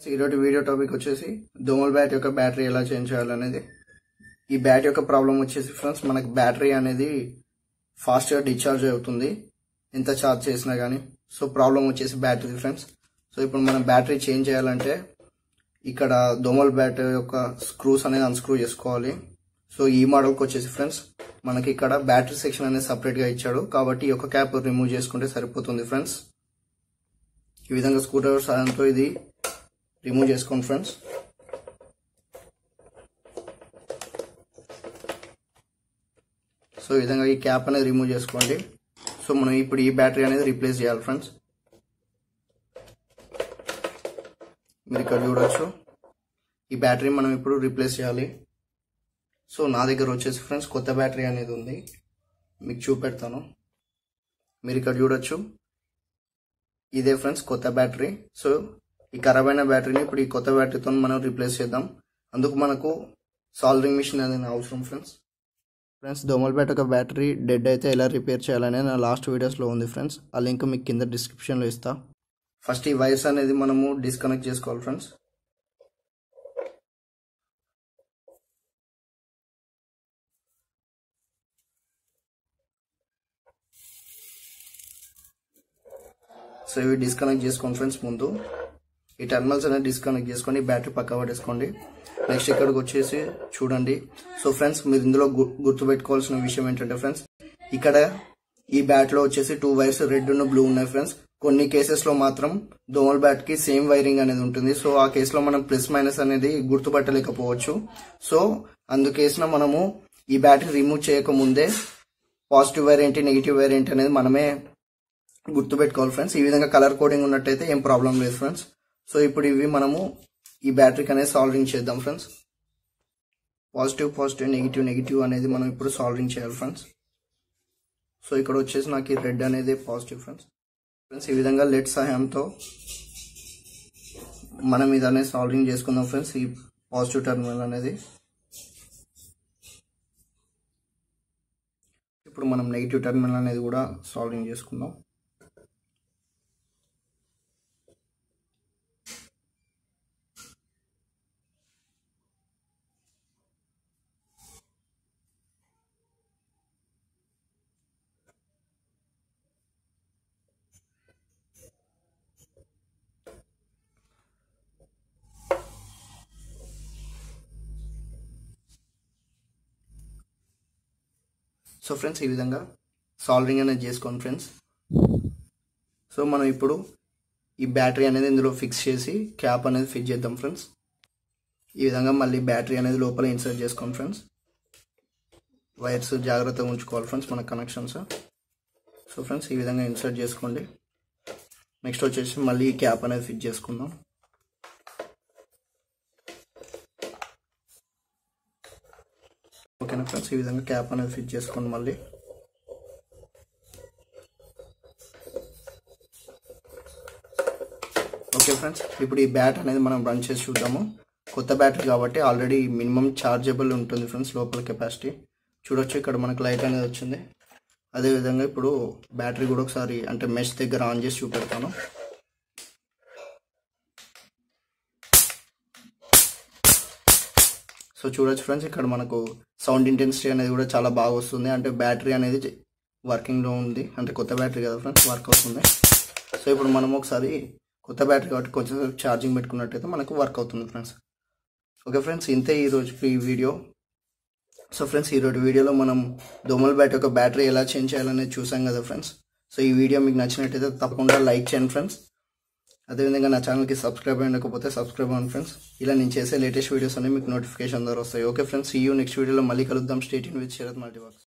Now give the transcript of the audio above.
ఈరోజు video topic వచ్చేసి దోమల్ బ్యాట్ యొక్క బ్యాటరీ ఎలా చేంజ్ చేయాలనేది ఈ బ్యాట్ యొక్క ప్రాబ్లం వచ్చేసి ఫ్రెండ్స్ మనకి బ్యాటరీ అనేది ఫాస్ట్గా డిశ్చార్జ్ అవుతుంది ఎంత ఛార్జ్ చేసినా కానీ సో ప్రాబ్లం వచ్చేసి బ్యాటరీ ఫ్రెండ్స్ సో ఇప్పుడు మనం బ్యాటరీ చేంజ్ చేయాలంటే ఇక్కడ దోమల్ బ్యాట్ యొక్క స్క్రూస్ అనేది అన్స్క్రూ చేసుకోవాలి సో ఈ మోడల్కి వచ్చేసి ఫ్రెండ్స్ మనకి ఇక్కడ బ్యాటరీ సెక్షన్ అనేది సపరేట్గా ఇచ్చాడు కాబట్టి ఈ యొక్క క్యాప్ రిమూవ్ చేసుకుంటే సరిపోతుంది ఫ్రెండ్స్ ఈ విధంగా స్కూటర్ సాయంతో ఇది రిమూవ్ చేసుకోండి ఫ్రెండ్స్ సో ఈ విధంగా ఈ క్యాప్ అనేది రిమూవ్ చేసుకోండి సో మనం ఇప్పుడు ఈ బ్యాటరీ అనేది రీప్లేస్ చేయాలి ఫ్రెండ్స్ మీరు ఇక్కడ చూడొచ్చు ఈ బ్యాటరీ మనం ఇప్పుడు రీప్లేస్ చేయాలి సో నా దగ్గర వచ్చేసి ఫ్రెండ్స్ కొత్త బ్యాటరీ అనేది ఉంది మీకు చూపెడతాను మీరు ఇక్కడ చూడొచ్చు ఇదే ఫ్రెండ్స్ కొత్త బ్యాటరీ సో ఈ ఖరాబ్ అయిన బ్యాటరీని ఇప్పుడు ఈ కొత్త బ్యాటరీతో మనం రీప్లేస్ చేద్దాం అందుకు మనకు సాల్వింగ్ మిషన్ అనేది అవసరం ఫ్రెండ్స్ ఫ్రెండ్స్ దోమల్ బ్యాట్ ఒక బ్యాటరీ డెడ్ అయితే ఎలా రిపేర్ చేయాలనే నా లాస్ట్ వీడియోస్లో ఉంది ఫ్రెండ్స్ ఆ లింక్ మీకు కింద డిస్క్రిప్షన్లో ఇస్తా ఫస్ట్ ఈ వైర్స్ అనేది మనము డిస్కనెక్ట్ చేసుకోవాలి ఫ్రెండ్స్ సో ఇవి డిస్కనెక్ట్ చేసుకోండి ఫ్రెండ్స్ ముందు ఈ టర్మినల్స్ అనేది డిస్కనెక్ట్ చేసుకోండి బ్యాటరీ పక్క పడేసుకోండి నెక్స్ట్ ఇక్కడికి వచ్చేసి చూడండి సో ఫ్రెండ్స్ మీరు ఇందులో గు- గుర్తుపెట్టుకోవాల్సిన విషయం ఏంటంటే ఫ్రెండ్స్ ఇక్కడ ఈ బ్యాట్ లో వచ్చేసి టూ వైర్స్ రెడ్ ఉన్న బ్లూ ఉన్నాయి ఫ్రెండ్స్ కొన్ని కేసెస్ లో మాత్రం దోమల్ బ్యాట్ కి సేమ్ వైరింగ్ అనేది ఉంటుంది సో ఆ కేసులో మనం ప్లస్ మైనస్ అనేది గుర్తుపట్టలేకపోవచ్చు సో అందుకేసిన మనము ఈ బ్యాటరీ రిమూవ్ చేయక ముందే పాజిటివ్ వైర్ ఏంటి నెగిటివ్ వైర్ ఏంటి అనేది మనమే గుర్తుపెట్టుకోవాలి ఫ్రెండ్స్ ఈ విధంగా కలర్ కోడింగ్ ఉన్నట్టయితే ఏం ప్రాబ్లం లేదు ఫ్రెండ్స్ సో ఇప్పుడు ఇవి మనము ఈ బ్యాటరీకి అనేది సాల్వింగ్ చేద్దాం friends positive positive negative negative అనేది మనం ఇప్పుడు సాల్వింగ్ చేయాలి ఫ్రెండ్స్ సో ఇక్కడ వచ్చేసి నాకు ఈ రెడ్ అనేది పాజిటివ్ ఫ్రెండ్స్ ఫ్రెండ్స్ ఈ విధంగా లెట్ సహాయంతో మనం ఇది అనేది సాల్వింగ్ చేసుకుందాం ఫ్రెండ్స్ ఈ పాజిటివ్ టర్మినల్ అనేది ఇప్పుడు మనం నెగిటివ్ టర్మినల్ అనేది కూడా సాల్వింగ్ చేసుకుందాం సో ఫ్రెండ్స్ ఈ విధంగా సాల్వింగ్ అనేది చేసుకోండి ఫ్రెండ్స్ సో మనం ఇప్పుడు ఈ బ్యాటరీ అనేది ఇందులో ఫిక్స్ చేసి క్యాప్ అనేది ఫిట్ చేద్దాం ఫ్రెండ్స్ ఈ విధంగా మళ్ళీ బ్యాటరీ అనేది లోపల ఇన్సర్ట్ చేసుకోండి ఫ్రెండ్స్ వైర్స్ జాగ్రత్తగా ఉంచుకోవాలి ఫ్రెండ్స్ మన కనెక్షన్స్ సో ఫ్రెండ్స్ ఈ విధంగా ఇన్సర్ట్ చేసుకోండి నెక్స్ట్ వచ్చేసి మళ్ళీ ఈ క్యాప్ అనేది ఫిట్ చేసుకుందాం ఓకేనా ఫ్రెండ్స్ ఈ విధంగా క్యాప్ అనేది ఫిట్ చేసుకోండి మళ్ళీ ఓకే ఫ్రెండ్స్ ఇప్పుడు ఈ బ్యాట్ అనేది మనం రన్ చేసి చూద్దాము కొత్త బ్యాటరీ కాబట్టి ఆల్రెడీ మినిమం ఛార్జబుల్ ఉంటుంది ఫ్రెండ్స్ లోపల కెపాసిటీ చూడొచ్చు ఇక్కడ మనకు లైట్ అనేది వచ్చింది అదేవిధంగా ఇప్పుడు బ్యాటరీ కూడా ఒకసారి అంటే మెష్ దగ్గర ఆన్ చేసి చూపెడతాను సో చూడొచ్చు ఫ్రెండ్స్ ఇక్కడ మనకు సౌండ్ ఇంటెన్సిటీ అనేది కూడా చాలా బాగా వస్తుంది అంటే బ్యాటరీ అనేది వర్కింగ్లో ఉంది అంటే కొత్త బ్యాటరీ కదా ఫ్రెండ్స్ వర్క్ అవుతుంది సో ఇప్పుడు మనం ఒకసారి కొత్త బ్యాటరీ కాబట్టి కొంచెం ఛార్జింగ్ పెట్టుకున్నట్టయితే మనకు వర్క్ అవుతుంది ఫ్రెండ్స్ ఓకే ఫ్రెండ్స్ ఇంతే ఈ రోజుకి ఈ వీడియో సో ఫ్రెండ్స్ ఈరోజు వీడియోలో మనం దోమల బ్యాట్ యొక్క బ్యాటరీ ఎలా చేంజ్ చేయాలనేది చూసాం కదా ఫ్రెండ్స్ సో ఈ వీడియో మీకు నచ్చినట్టయితే తప్పకుండా లైక్ చేయండి ఫ్రెండ్స్ అదేవిధంగా నా ఛానల్కి సబ్స్క్రైబ్ అయ్యకపోతే సబ్స్క్రైబ్ అవ్వండి ఫ్రెండ్స్ ఇలా నేను చేసే లేటెస్ట్ వీడియోస్ అన్ని మీకు నోటిఫికేషన్ ద్వారా వస్తాయి ఓకే ఫ్రెండ్స్ ఈ యూ నెక్స్ట్ వీడియోలో మళ్ళీ కలుద్దాం స్టేట్ ఇన్ విత్ శరత్ మల్టీవర్క్స్